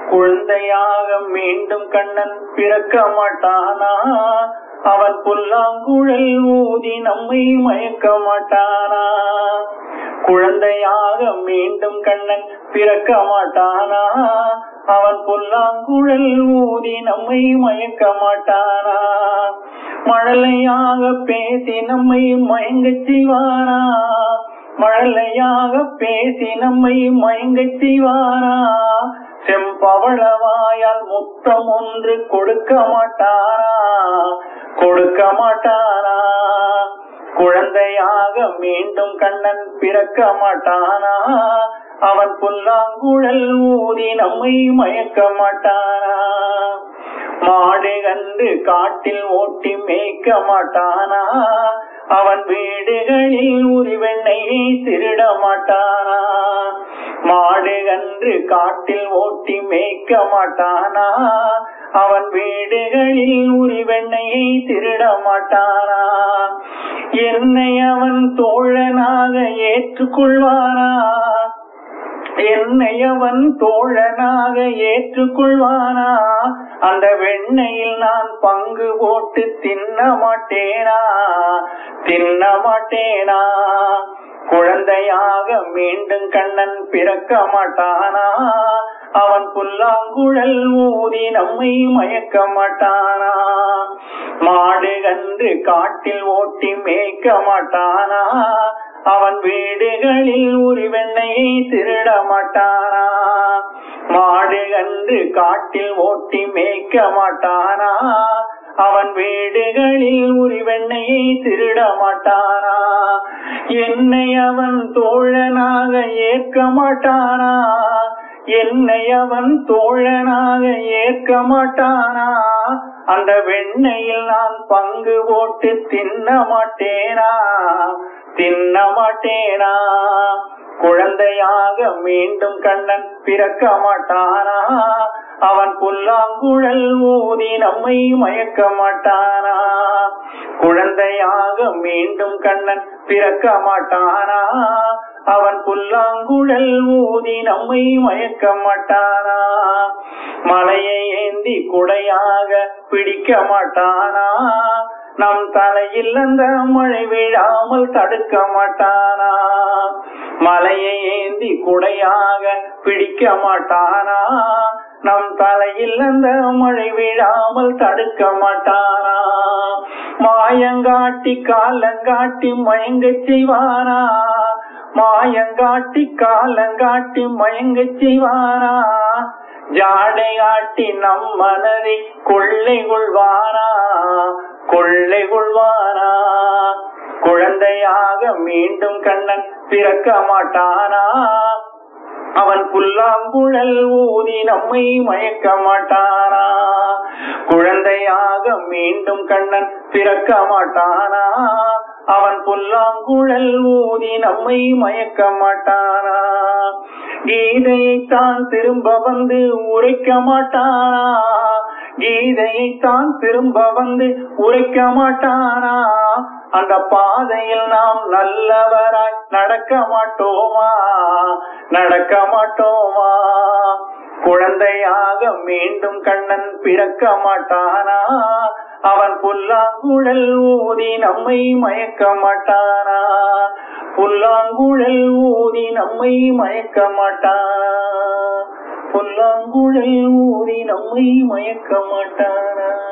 குழந்தையாக மீண்டும் கண்ணன் பிறக்க மாட்டானா அவன் புல்லாங்குழல் ஊதி நம்மை மயக்க மாட்டானா குழந்தையாக மீண்டும் கண்ணன் பிறக்க மாட்டானா அவன் புல்லாங்குழல் ஊதி நம்மை மயக்க மாட்டானா மழலையாக பேசி நம்மை மயங்கச் செய்வானா மழலையாக பேசி நம்மை மயங்கச் செய்வானா செம்பவளவாயால் முத்தம் ஒன்று கொடுக்க மாட்டானா கொடுக்க மாட்டானா குழந்தையாக மீண்டும் கண்ணன் பிறக்க மாட்டானா அவன் புல்லாங்குழல் ஊதி நம்மை மயக்க மாட்டானா மாடு கண்டு காட்டில் ஓட்டி மேய்க்க மாட்டானா அவன் வீடுகளில் உரிவெண்ணையை திருட மாட்டானா மாடு கன்று காட்டில் ஓட்டி மேய்க்க மாட்டானா அவன் வீடுகளில் உரிவெண்ணையை திருட மாட்டானா என்னை அவன் தோழனாக ஏற்றுக்கொள்வானா என்னை அவன் தோழனாக ஏற்றுக்கொள்வானா அந்த வெண்ணையில் நான் பங்கு போட்டு தின்ன மாட்டேனா தின்ன மாட்டேனா குழந்தையாக மீண்டும் கண்ணன் பிறக்க மாட்டானா அவன் புல்லாங்குழல் ஊதி நம்மை மயக்க மாட்டானா மாடு கன்று காட்டில் ஓட்டி மேய்க்க மாட்டானா அவன் வீடுகளில் உரிவெண்ணையை திருட மாட்டானா மாடு கன்று காட்டில் ஓட்டி மேய்க்க மாட்டானா அவன் வீடுகளில் உரிவெண்ணையை திருட மாட்டானா என்னை அவன் தோழனாக ஏற்க மாட்டானா என்னை அவன் தோழனாக ஏற்க மாட்டானா அந்த வெண்ணையில் நான் பங்கு போட்டு தின்ன மாட்டேனா தின்ன மாட்டேனா குழந்தையாக மீண்டும் கண்ணன் பிறக்க மாட்டானா அவன் புல்லாங்குழல் ஊதி நம்மை மயக்க மாட்டானா குழந்தையாக மீண்டும் கண்ணன் பிறக்க மாட்டானா அவன் புல்லாங்குழல் ஊதி நம்மை மயக்க மாட்டானா மலையை ஏந்தி குடையாக பிடிக்க மாட்டானா நம் தலையில் அந்த மழை விழாமல் தடுக்க மாட்டானா மலையை ஏந்தி குடையாக பிடிக்க மாட்டானா நம் தலையில் அந்த மழை விழாமல் தடுக்க மாட்டானா மாயங்காட்டி காலங்காட்டி மயங்கச் செய்வானா மாயங்காட்டி காலங்காட்டி மயங்கச் செய்வானா ஜாடை காட்டி நம் மனதை கொள்ளை கொள்வானா கொள்ளை கொள்வானா குழந்தையாக மீண்டும் கண்ணன் பிறக்க மாட்டானா அவன் புல்லாங்குழல் ஊதி நம்மை மயக்க மாட்டானா குழந்தையாக மீண்டும் கண்ணன் பிறக்க மாட்டானா அவன் புல்லாங்குழல் ஊதி நம்மை மயக்க மாட்டானா கீதையைத்தான் திரும்ப வந்து உரைக்க மாட்டானா கீதையைத்தான் திரும்ப வந்து உரைக்க மாட்டானா அந்த பாதையில் நாம் நல்லவராய் நடக்க மாட்டோமா நடக்க மாட்டோமா குழந்தையாக மீண்டும் கண்ணன் பிறக்க மாட்டானா அவன் புல்லாங்குழல் ஊதி நம்மை மயக்க மாட்டானா புல்லாங்குழல் ஊதி நம்மை மயக்க மாட்டானா புல்லாங்குழல் ஊதி நம்மை மயக்க மாட்டானா